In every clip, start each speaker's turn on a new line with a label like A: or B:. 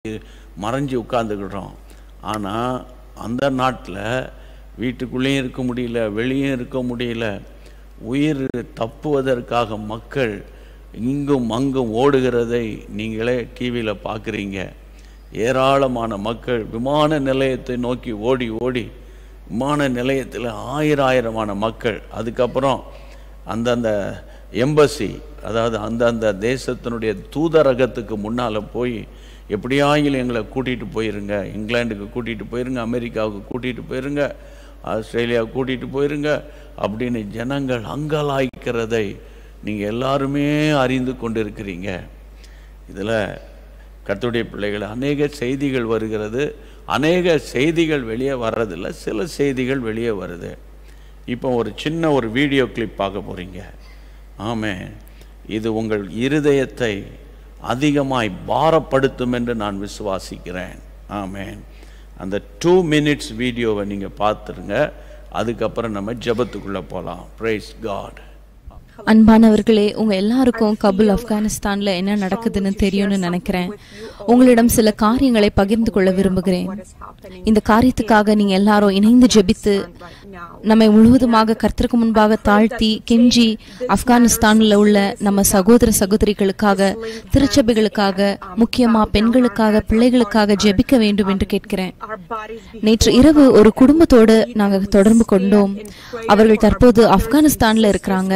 A: மறைஞ்சு உட்காந்துக்கிட்டோம் ஆனால் அந்த நாட்டில் வீட்டுக்குள்ளேயும் இருக்க முடியல வெளியும் இருக்க முடியல உயிர் தப்புவதற்காக மக்கள் இங்கும் அங்கும் ஓடுகிறதை நீங்களே டிவியில் பார்க்குறீங்க ஏராளமான மக்கள் விமான நிலையத்தை நோக்கி ஓடி ஓடி விமான நிலையத்தில் ஆயிரம் ஆயிரமான மக்கள் அதுக்கப்புறம் அந்தந்த எம்பசி அதாவது அந்தந்த தேசத்தினுடைய தூதரகத்துக்கு முன்னால் போய் எப்படியாயிலும் எங்களை கூட்டிகிட்டு போயிருங்க இங்கிலாந்துக்கு கூட்டிகிட்டு போயிருங்க அமெரிக்காவுக்கு கூட்டிகிட்டு போயிருங்க ஆஸ்திரேலியா கூட்டிகிட்டு போயிருங்க அப்படின்னு ஜனங்கள் அங்கலாய்க்கிறதை நீங்கள் எல்லாருமே அறிந்து கொண்டிருக்கிறீங்க இதில் கர்த்தருடைய பிள்ளைகள் அநேக செய்திகள் வருகிறது அநேக செய்திகள் வெளியே வர்றதில்ல சில செய்திகள் வெளியே வருது இப்போ ஒரு சின்ன ஒரு வீடியோ கிளிப் பார்க்க போகிறீங்க ஆமே இது உங்கள் இருதயத்தை அதிகமாய் பாரப்படுத்தும் என்று நான் விசுவாசிக்கிறேன் ஆமேன் அந்த டூ மினிட்ஸ் வீடியோவை நீங்கள் பார்த்துருங்க அதுக்கப்புறம் நம்ம ஜெபத்துக்குள்ளே போகலாம் ப்ரைஸ் காட்
B: அன்பானவர்களே உங்க எல்லாருக்கும் கபுல் ஆப்கானிஸ்தான்ல என்ன நடக்குதுன்னு தெரியும்னு நினைக்கிறேன் உங்களிடம் சில காரியங்களை பகிர்ந்து கொள்ள விரும்புகிறேன் இந்த காரியத்துக்காக நீங்க எல்லாரும் இணைந்து ஜெபித்து நம்மை முழுவதுமாக கர்த்தருக்கு முன்பாக தாழ்த்தி கெஞ்சி ஆப்கானிஸ்தான்ல உள்ள நம்ம சகோதர சகோதரிகளுக்காக திருச்சபைகளுக்காக முக்கியமா பெண்களுக்காக பிள்ளைகளுக்காக ஜெபிக்க வேண்டும் என்று கேட்கிறேன் நேற்று இரவு ஒரு குடும்பத்தோடு நாங்க தொடர்பு கொண்டோம் அவர்கள் தற்போது ஆப்கானிஸ்தான்ல இருக்கிறாங்க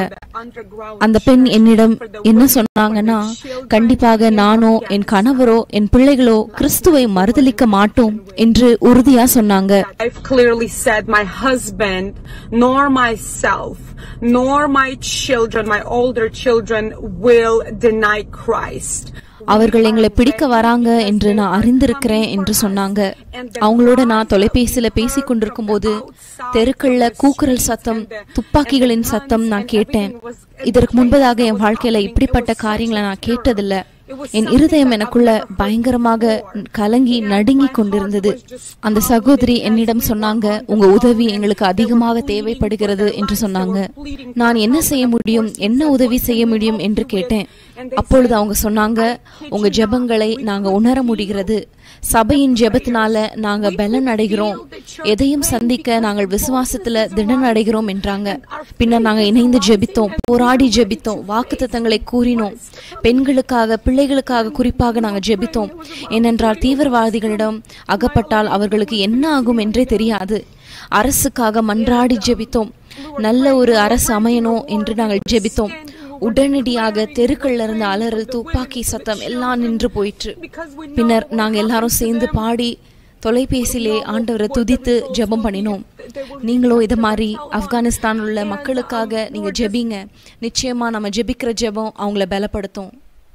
B: அந்த பெண் என்னிடம் என்ன சொன்னாங்கன்னா கண்டிப்பாக நானோ என் கணவரோ என் பிள்ளைகளோ கிறிஸ்துவை மறுதலிக்க மாட்டோம் என்று உறுதியா சொன்னாங்க
C: I've clearly said my husband, nor myself, nor my children, my older children, will deny Christ.
B: அவர்கள் எங்களை பிடிக்க வராங்க என்று நான் அறிந்திருக்கிறேன் என்று சொன்னாங்க அவங்களோட நான் தொலைபேசியில பேசிக் கொண்டிருக்கும் போது தெருக்கள்ல கூக்குரல் சத்தம் துப்பாக்கிகளின் சத்தம் நான் கேட்டேன் இதற்கு முன்பதாக என் வாழ்க்கையில இப்படிப்பட்ட காரியங்களை நான் கேட்டதில்ல என் இருதயம் எனக்குள்ள பயங்கரமாக கலங்கி நடுங்கி கொண்டிருந்தது அந்த சகோதரி என்னிடம் சொன்னாங்க உங்க உதவி எங்களுக்கு அதிகமாக தேவைப்படுகிறது என்று சொன்னாங்க நான் என்ன செய்ய முடியும் என்ன உதவி செய்ய முடியும் என்று கேட்டேன் அப்பொழுது அவங்க சொன்னாங்க உங்க ஜெபங்களை நாங்க உணர முடிகிறது சபையின் ஜெபத்தினால நாங்க பலன் அடைகிறோம் எதையும் சந்திக்க நாங்கள் விசுவாசத்துல திடன் அடைகிறோம் என்றாங்க பின்னர் நாங்க இணைந்து ஜெபித்தோம் போராடி ஜெபித்தோம் வாக்குத்தத்தங்களை கூறினோம் பெண்களுக்காக பிள்ளைகளுக்காக குறிப்பாக நாங்க ஜெபித்தோம் ஏனென்றால் தீவிரவாதிகளிடம் அகப்பட்டால் அவர்களுக்கு என்ன ஆகும் என்றே தெரியாது அரசுக்காக மன்றாடி ஜெபித்தோம் நல்ல ஒரு அரசு அமையணும் என்று நாங்கள் ஜெபித்தோம் உடனடியாக தெருக்கள்ல இருந்த அலறல் துப்பாக்கி சத்தம் எல்லாம் நின்று போயிற்று பின்னர் நாங்க எல்லாரும் சேர்ந்து பாடி தொலைபேசியிலே ஆண்டவரை துதித்து ஜெபம் பண்ணினோம் நீங்களும் இது மாதிரி ஆப்கானிஸ்தான் உள்ள மக்களுக்காக நீங்க ஜெபிங்க நிச்சயமா நம்ம ஜெபிக்கிற ஜெபம் அவங்கள பலப்படுத்தும்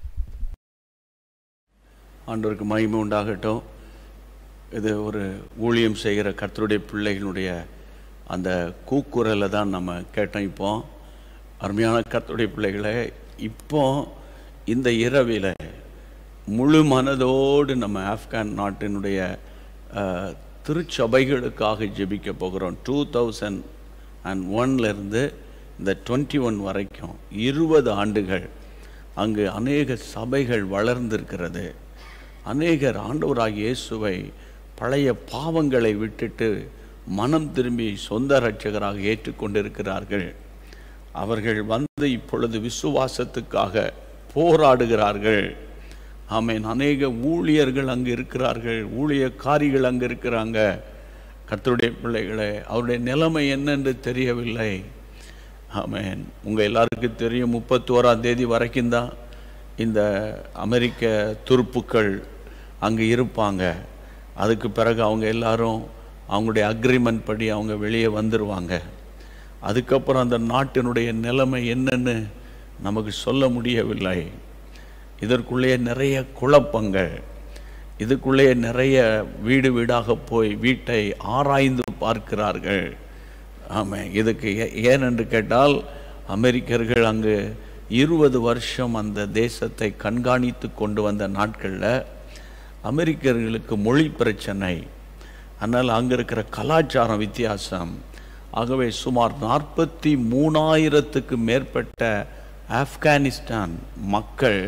A: ஆண்டவருக்கு மகிமை உண்டாகட்டும் இது ஒரு ஊழியம் செய்கிற கர்த்தருடைய பிள்ளைகளுடைய அந்த கூக்குரலை தான் நம்ம கேட்டோம் இப்போ அருமையான கர்த்தருடைய பிள்ளைகளை இப்போ இந்த இரவில் முழு மனதோடு நம்ம ஆப்கான் நாட்டினுடைய அஹ், திருச்சபைகளுக்காக ஜெபிக்க போகிறோம் டூ தௌசண்ட் அண்ட் ஒன்லேருந்து இந்த டுவெண்ட்டி ஒன் வரைக்கும் இருபது ஆண்டுகள் அங்கு அநேக சபைகள் வளர்ந்திருக்கிறது அநேகர் ஆண்டவராகிய இயேசுவை பழைய பாவங்களை விட்டுட்டு மனம் திரும்பி சொந்த இரட்சகராக ஏற்றுக்கொண்டிருக்கிறார்கள் அவர்கள் வந்து இப்பொழுது விசுவாசத்துக்காக போராடுகிறார்கள் ஆமென் அநேக ஊழியர்கள் அங்கு இருக்கிறார்கள் ஊழியக்காரிகள் அங்கு இருக்கிறாங்க கர்த்தருடைய பிள்ளைகளே அவருடைய நிலைமை என்னென்று தெரியவில்லை ஆமென் உங்கள் எல்லாருக்கும் தெரியும் முப்பத்தோராம் தேதி வரைக்கும் தான் இந்த அமெரிக்க துருப்புக்கள் அங்கே இருப்பாங்க அதுக்கு பிறகு அவங்க எல்லாரும் அவங்களுடைய அக்ரிமெண்ட் படி அவங்க வெளியே வந்துடுவாங்க அதுக்கப்புறம் அந்த நாட்டினுடைய நிலைமை என்னன்னு நமக்கு சொல்ல முடியவில்லை இதற்குள்ளே நிறைய குழப்பங்கள் இதுக்குள்ளே நிறைய வீடு வீடாக போய் வீட்டை ஆராய்ந்து பார்க்கிறார்கள் ஆமாம் இதுக்கு ஏ- ஏன் என்று கேட்டால் அமெரிக்கர்கள் அங்கு இருபது வருஷம் அந்த தேசத்தை கண்காணித்து கொண்டு வந்த நாட்களில் அமெரிக்கர்களுக்கு மொழி பிரச்சனை அதனால் அங்கே இருக்கிற கலாச்சாரம் வித்தியாசம் ஆகவே சுமார் நாற்பத்தி மூணாயிரத்துக்கு மேற்பட்ட ஆப்கானிஸ்தான் மக்கள்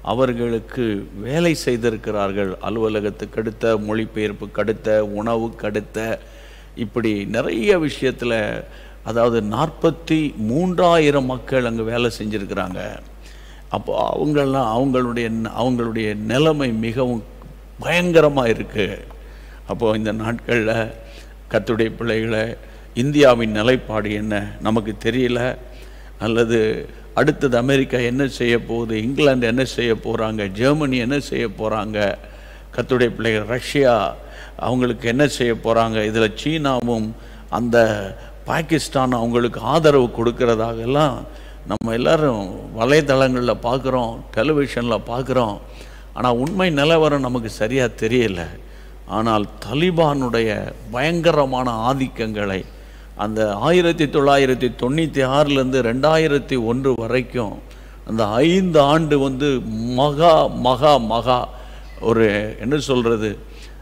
A: அவர்களுக்கு வேலை செய்திருக்கிறார்கள் அலுவலகத்துக்கு அடுத்த மொழிபெயர்ப்புக்கு அடுத்த உணவுக்கு அடுத்த இப்படி நிறைய விஷயத்தில் அதாவது நாற்பத்தி மூன்றாயிரம் மக்கள் அங்கே வேலை செஞ்சுருக்கிறாங்க அப்போ அவங்கெல்லாம் அவங்களுடைய அவங்களுடைய நிலைமை மிகவும் பயங்கரமாக இருக்குது அப்போது இந்த நாட்களில் கத்துடைய பிள்ளைகளை இந்தியாவின் நிலைப்பாடு என்ன நமக்கு தெரியல அல்லது அடுத்தது அமெரிக்கா என்ன செய்ய போகுது இங்கிலாந்து என்ன செய்ய போகிறாங்க ஜெர்மனி என்ன செய்ய போகிறாங்க கத்துடைய பிள்ளைகள் ரஷ்யா அவங்களுக்கு என்ன செய்ய போகிறாங்க இதில் சீனாவும் அந்த பாகிஸ்தான் அவங்களுக்கு ஆதரவு கொடுக்கறதாகலாம் நம்ம எல்லாரும் வலைதளங்களில் பார்க்குறோம் டெலிவிஷனில் பார்க்குறோம் ஆனால் உண்மை நிலவரம் நமக்கு சரியாக தெரியல ஆனால் தலிபானுடைய பயங்கரமான ஆதிக்கங்களை அந்த ஆயிரத்தி தொள்ளாயிரத்தி தொண்ணூற்றி ஆறுலேருந்து ரெண்டாயிரத்தி ஒன்று வரைக்கும் அந்த ஐந்து ஆண்டு வந்து மகா மகா மகா ஒரு என்ன சொல்கிறது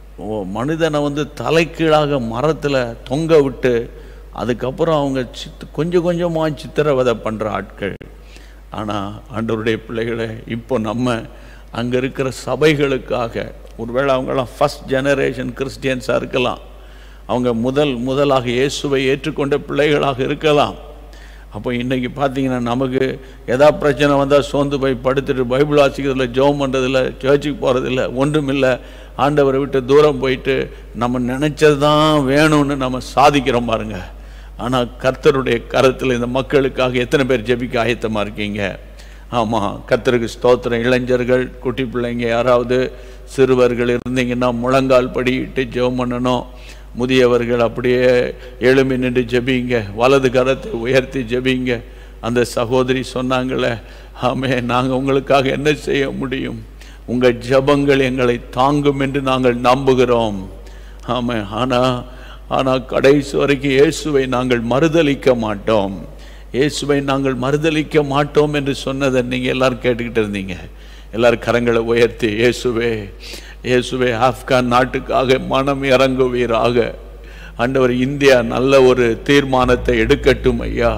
A: மனிதனை வந்து தலைக்கீழாக மரத்தில் தொங்க விட்டு அதுக்கப்புறம் அவங்க சித் கொஞ்சம் கொஞ்சமாக சித்திரவதை பண்ணுற ஆட்கள் ஆனால் ஆண்டவருடைய பிள்ளைகளை இப்போ நம்ம அங்கே இருக்கிற சபைகளுக்காக ஒருவேளை அவங்களாம் ஃபஸ்ட் ஜெனரேஷன் கிறிஸ்டியன்ஸாக இருக்கலாம் அவங்க முதல் முதலாக இயேசுவை ஏற்றுக்கொண்ட பிள்ளைகளாக இருக்கலாம் அப்போ இன்றைக்கி பார்த்தீங்கன்னா நமக்கு எதா பிரச்சனை வந்தால் சோர்ந்து போய் படுத்துட்டு பைபிள் வாசிக்கிறதில்ல ஜெபம் பண்ணுறதில்ல சர்ச்சுக்கு போகிறதில்ல ஒன்றுமில்லை ஆண்டவரை விட்டு தூரம் போயிட்டு நம்ம நினச்சது தான் வேணும்னு நம்ம சாதிக்கிறோம் பாருங்க ஆனால் கர்த்தருடைய கரத்தில் இந்த மக்களுக்காக எத்தனை பேர் ஜெபிக்க ஆயத்தமாக இருக்கீங்க ஆமாம் கர்த்தருக்கு ஸ்தோத்திரம் இளைஞர்கள் குட்டி பிள்ளைங்க யாராவது சிறுவர்கள் இருந்தீங்கன்னா முழங்கால் படிட்டு ஜெபம் பண்ணணும் முதியவர்கள் அப்படியே எழும்பி நின்று ஜெபிங்க வலது கரத்தை உயர்த்தி ஜெபிங்க அந்த சகோதரி சொன்னாங்களே ஆமே நாங்கள் உங்களுக்காக என்ன செய்ய முடியும் உங்கள் ஜெபங்கள் எங்களை தாங்கும் என்று நாங்கள் நம்புகிறோம் ஆமே ஆனால் ஆனால் கடைசி வரைக்கும் இயேசுவை நாங்கள் மறுதலிக்க மாட்டோம் இயேசுவை நாங்கள் மறுதலிக்க மாட்டோம் என்று சொன்னதை நீங்கள் எல்லாரும் கேட்டுக்கிட்டு இருந்தீங்க எல்லாரும் கரங்களை உயர்த்தி இயேசுவே இயேசுவே ஆப்கான் நாட்டுக்காக மனம் இறங்குவீராக ஆண்டவர் இந்தியா நல்ல ஒரு தீர்மானத்தை எடுக்கட்டும் ஐயா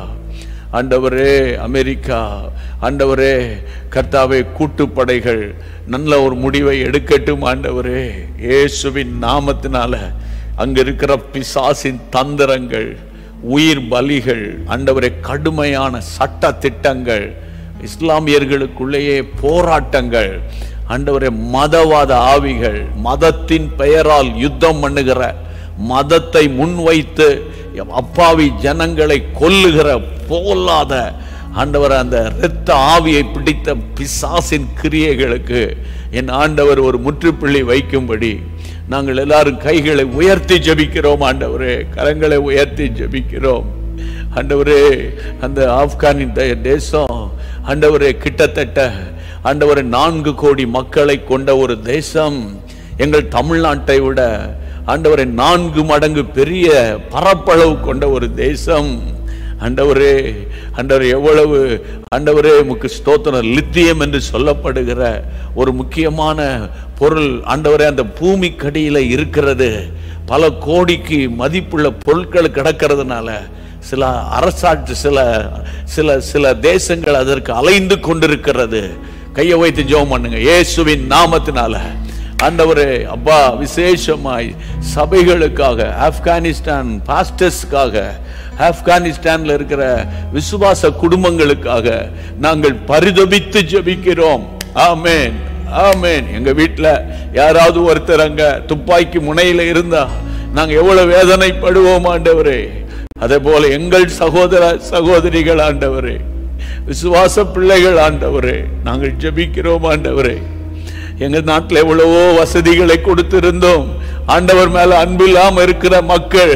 A: ஆண்டவரே அமெரிக்கா ஆண்டவரே கர்த்தாவே கூட்டுப்படைகள் நல்ல ஒரு முடிவை எடுக்கட்டும் ஆண்டவரே இயேசுவின் நாமத்தினால அங்க இருக்கிற பிசாசின் தந்திரங்கள் உயிர் பலிகள் ஆண்டவரே கடுமையான சட்ட திட்டங்கள் இஸ்லாமியர்களுக்குள்ளேயே போராட்டங்கள் ஆண்டவரே மதவாத ஆவிகள் மதத்தின் பெயரால் யுத்தம் பண்ணுகிற மதத்தை முன்வைத்து அப்பாவி ஜனங்களை கொல்லுகிற போலாத ஆண்டவர் அந்த இரத்த ஆவியை பிடித்த பிசாசின் கிரியைகளுக்கு என் ஆண்டவர் ஒரு முற்றுப்புள்ளி வைக்கும்படி நாங்கள் எல்லாரும் கைகளை உயர்த்தி ஜெபிக்கிறோம் ஆண்டவரே கரங்களை உயர்த்தி ஜெபிக்கிறோம் ஆண்டவரே அந்த ஆப்கானின் தே- தேசம் ஆண்டவரே கிட்டத்தட்ட ஆண்டவரே நான்கு கோடி மக்களை கொண்ட ஒரு தேசம் எங்கள் தமிழ்நாட்டை விட ஆண்டவரை நான்கு மடங்கு பெரிய பரப்பளவு கொண்ட ஒரு தேசம் ஆண்டவரே ஆண்டவர் எவ்வளவு ஆண்டவரே உமக்கு ஸ்தோத்திரம் லித்தியம் என்று சொல்லப்படுகிற ஒரு முக்கியமான பொருள் ஆண்டவரே அந்த பூமிக்கடியில இருக்கிறது பல கோடிக்கு மதிப்புள்ள பொருட்கள் கிடக்கிறதுனால சில அரசாட்சி சில சில சில தேசங்கள் அதற்கு அலைந்து கொண்டிருக்கிறது கையை வைத்து ஜெபம் பண்ணுங்க இயேசுவின் நாமத்தினால ஆண்டவரே அப்பா விசேஷமாய் சபைகளுக்காக ஆப்கானிஸ்தான் பாஸ்டர்ஸ்க்காக ஆப்கானிஸ்தான்ல இருக்கிற விசுவாச குடும்பங்களுக்காக நாங்கள் பரிதபித்து ஜெபிக்கிறோம் ஆமென் ஆமென் எங்க வீட்ல யாராவது ஒருத்தர் அங்க துப்பாக்கி முனையில இருந்தா நாங்க எவ்வளவு வேதனைப்படுவோம் ஆண்டவரே அதே போல எங்கள் சகோதர சகோதரிகள் ஆண்டவரே விசுவாச பிள்ளைகள் ஆண்டவரே நாங்கள் ஜெபிக்கிறோம் ஆண்டவரே எங்க நாட்டில் எவ்வளவோ வசதிகளை கொடுத்திருந்தோம் ஆண்டவர் மேல அன்பில்லாம இருக்கிற மக்கள்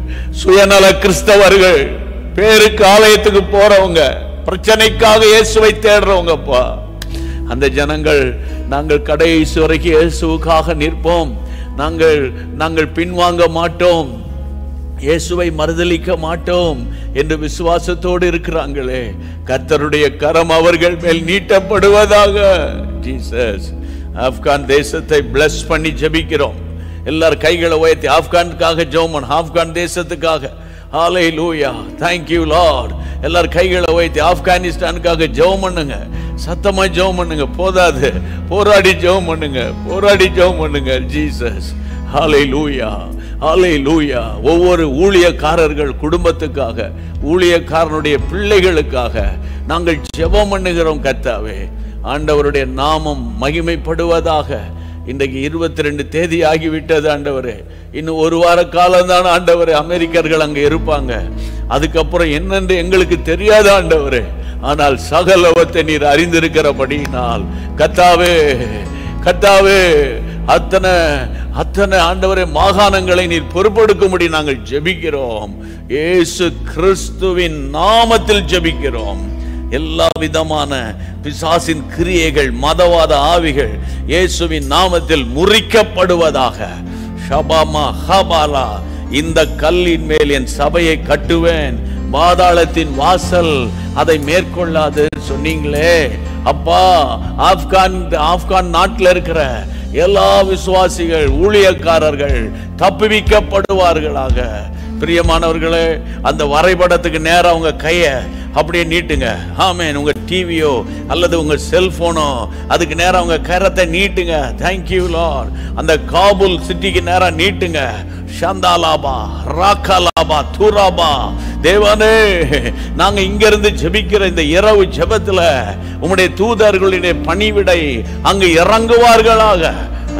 A: சுயநல கிறிஸ்தவர்கள் பேருக்கு ஆலயத்துக்கு போறவங்க பிரச்சனைக்காக இயேசுவை தேடுறவங்கப்பா அந்த ஜனங்கள் நாங்கள் கடைசி வரைக்கும் இயேசுவுக்காக நிற்போம் நாங்கள் நாங்கள் பின்வாங்க மாட்டோம் இயேசுவை மறுதலிக்க மாட்டோம் என்று விசுவாசத்தோடு இருக்கிறாங்களே கர்த்தருடைய கரம் அவர்கள் மேல் நீட்டப்படுவதாக ஜீசஸ் ஆப்கான் தேசத்தை பிளஸ் பண்ணி ஜெபிக்கிறோம் எல்லாரும் கைகளை உயர்த்தி ஆப்கானுக்காக ஜெபம் ஆப்கான் தேசத்துக்காக ஹalleluya thank you lord எல்லாரும் கைகளை உயர்த்தி ஆப்கானிஸ்தானுக்காக ஜெபம் பண்ணுங்க சத்தமா ஜெபம் பண்ணுங்க போதாது போராடி ஜெபம் பண்ணுங்க போராடி ஜெபம் பண்ணுங்க ஜீசஸ் ஹாலை லூயா ஹாலை லூயா ஒவ்வொரு ஊழியக்காரர்கள் குடும்பத்துக்காக ஊழியக்காரனுடைய பிள்ளைகளுக்காக நாங்கள் ஜெபம் பண்ணுகிறோம் கர்த்தாவே ஆண்டவருடைய நாமம் மகிமைப்படுவதாக இன்றைக்கு இருபத்தி ரெண்டு தேதி ஆகிவிட்டது ஆண்டவரே இன்னும் ஒரு வார காலம் தான் ஆண்டவரே அமெரிக்கர்கள் அங்க இருப்பாங்க அதுக்கப்புறம் என்னென்று எங்களுக்கு தெரியாத ஆண்டவரே ஆனால் சகலவத்தை நீர் அறிந்திருக்கிறபடியினால் கத்தாவே கத்தாவே அத்தனை அத்தனை ஆண்டவரே மாகாணங்களை நீர் பொறுப்பெடுக்கும்படி நாங்கள் ஜெபிக்கிறோம் இயேசு கிறிஸ்துவின் நாமத்தில் ஜெபிக்கிறோம் எல்லா விதமான பிசாசின் கிரியைகள் மதவாத ஆவிகள் இயேசுவின் நாமத்தில் முறிக்கப்படுவதாக ஷபாமா ஹபாலா இந்த கல்லின் மேல் என் சபையை கட்டுவேன் பாதாளத்தின் வாசல் அதை மேற்கொள்ளாது சொன்னீங்களே அப்பா ஆப்கான் ஆப்கான் நாட்டில் இருக்கிற எல்லா விசுவாசிகள் ஊழியக்காரர்கள் தப்புவிக்கப்படுவார்களாக பிரியமானவர்களே அந்த வரைபடத்துக்கு நேரா உங்க கைய அப்படியே நீட்டுங்க ஆமேன் உங்க டிவியோ அல்லது உங்க செல்போனோ அதுக்கு நேரா உங்க கரத்தை நீட்டுங்க தேங்க்யூ லார்ட் அந்த காபூல் சிட்டிக்கு நேரா நீட்டுங்க ஷந்தாலாபா ராக்காலாபா தூராபா தேவனே நாங்க இங்க இருந்து ஜெபிக்கிற இந்த இரவு ஜெபத்துல உம்முடைய தூதர்களுடைய பணிவிடை அங்கு இறங்குவார்களாக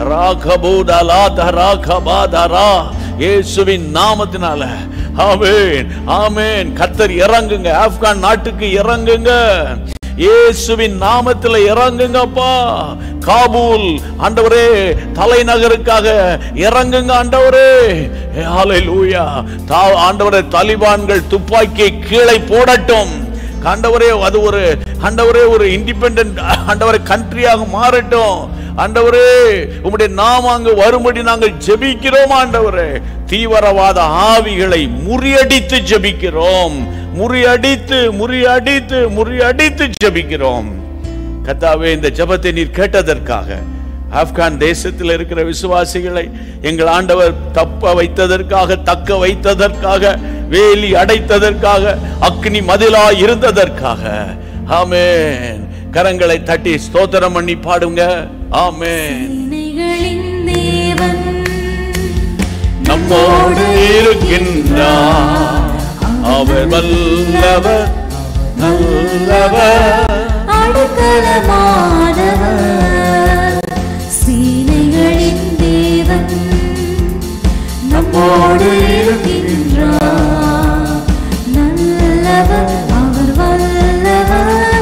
A: ராகபூதலா தராகபாதரா இயேசுவின் நாமத்தினால ஆமென் ஆமென் கத்தர் இறங்குங்க ஆப்கான் நாட்டுக்கு இறங்குங்க இயேசுவின் நாமத்தில் இறங்குங்கப்பா காபூல் ஆண்டவரே தலைநகருக்காக இறங்குங்க ஆண்டவரே ஹalleluya தா ஆண்டவரே தாலிபான்கள் துப்பாக்கியை கீழே போடட்டும் ஆண்டவரே அது ஒரு ஆண்டவரே ஒரு இண்டிபெண்டன்ட் ஆண்டவரே கண்ட்ரியாக மாறட்டும் ஆண்டவரே உம்முடைய நாம அங்கு வரும்படி நாங்கள் ஜெபிக்கிறோம் ஆண்டவரே தீவிரவாத ஆவிகளை முறியடித்து ஜெபிக்கிறோம் முறியடித்து முறியடித்து முறியடித்து ஜெபிக்கிறோம் கத்தாவே இந்த ஜெபத்தை நீர் கேட்டதற்காக ஆப்கான் தேசத்தில் இருக்கிற விசுவாசிகளை எங்கள் ஆண்டவர் தப்ப வைத்ததற்காக தக்க வைத்ததற்காக வேலி அடைத்ததற்காக அக்னி மதிலா இருந்ததற்காக ஆமென் கரங்களை தட்டி ஸ்தோத்திரம் பண்ணி பாடுங்க ஆமென்
D: சேனைகளின் தேவன்
A: நம்மோடு இருக்கின்றார் அவர் வல்லவர் நல்லவர்
D: அடக்கலமானவர் சேனைகளின் தேவன் நம்மோடு இருக்கின்றார் நல்லவர் அவர் வல்லவர்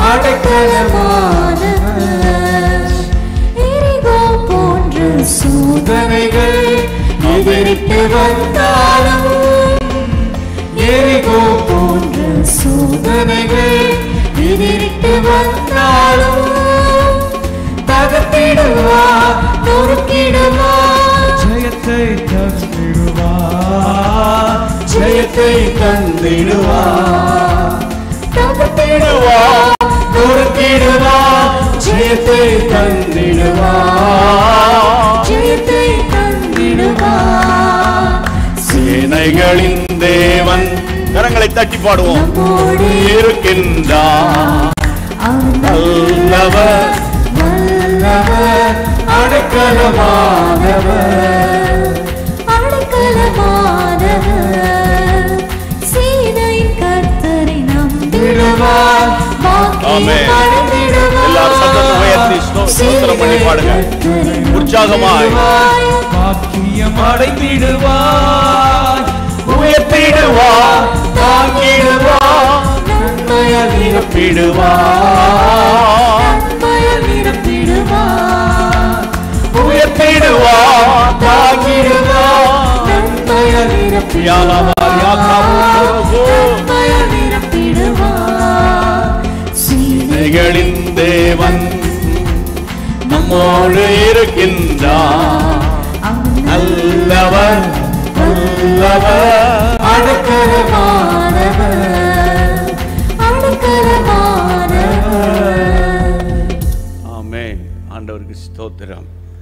D: அடக்கலமானவர் எரிகோ போன்ற சோதனைகள் எதிரிட்டு வந்தாலும் எரிகோ போன்ற சோதனைகள் எதிரிட்டு வந்தாலும் தகர்த்திடுவா நொறுக்கிடுவா
E: ஜெயத்தை தந்திடுவார் ஜெயத்தை தந்திடுவார்
D: தகர்த்திடுவா
E: கொடுத்திடுவா ஜெயத்தை தந்திடுவார்
D: ஜெயத்தை தந்திடுவா
A: சேனைகளின் தேவன் கரங்களை தட்டி பாடுவோம்
D: நம்மோடு
A: இருக்கின்றார்
D: அவர்
A: நல்லவர்
D: வல்லவர் அடைக்கலமானவர் அடைக்கலமானவர் சீனையின் கர்த்தரை நம்பிடுவார்
A: ஆமென். எல்லாரும் சத்தத்தை உயர்த்தி ஸ்தோ- ஸ்தோத்திரம் பண்ணி பாடுங்க. உற்சாகமாய்.
E: பாக்கியம் அடைந்திடுவார்
A: உயர்த்திடுவார் தாங்கிடுவார்
D: நன்மையால்
A: நிரப்பிடுவார்
D: நன்மையால் நிரப்பிடுவார்
A: உயர்த்திடுவார் தாங்கிடுவார்
D: நன்மையால்
A: யாலாவார் யாக்காபூர்
D: நன்மையால் நிரப்பிடுவார் சீனை
A: சேனைகளின் தேவன் நம்மோடு இருக்கின்றார் நல்லவர் நல்லவர்
D: அடக்கலமானவர் அடக்கலமானவர்
A: ஆமென் ஆண்டவருக்கு ஸ்தோத்திரம்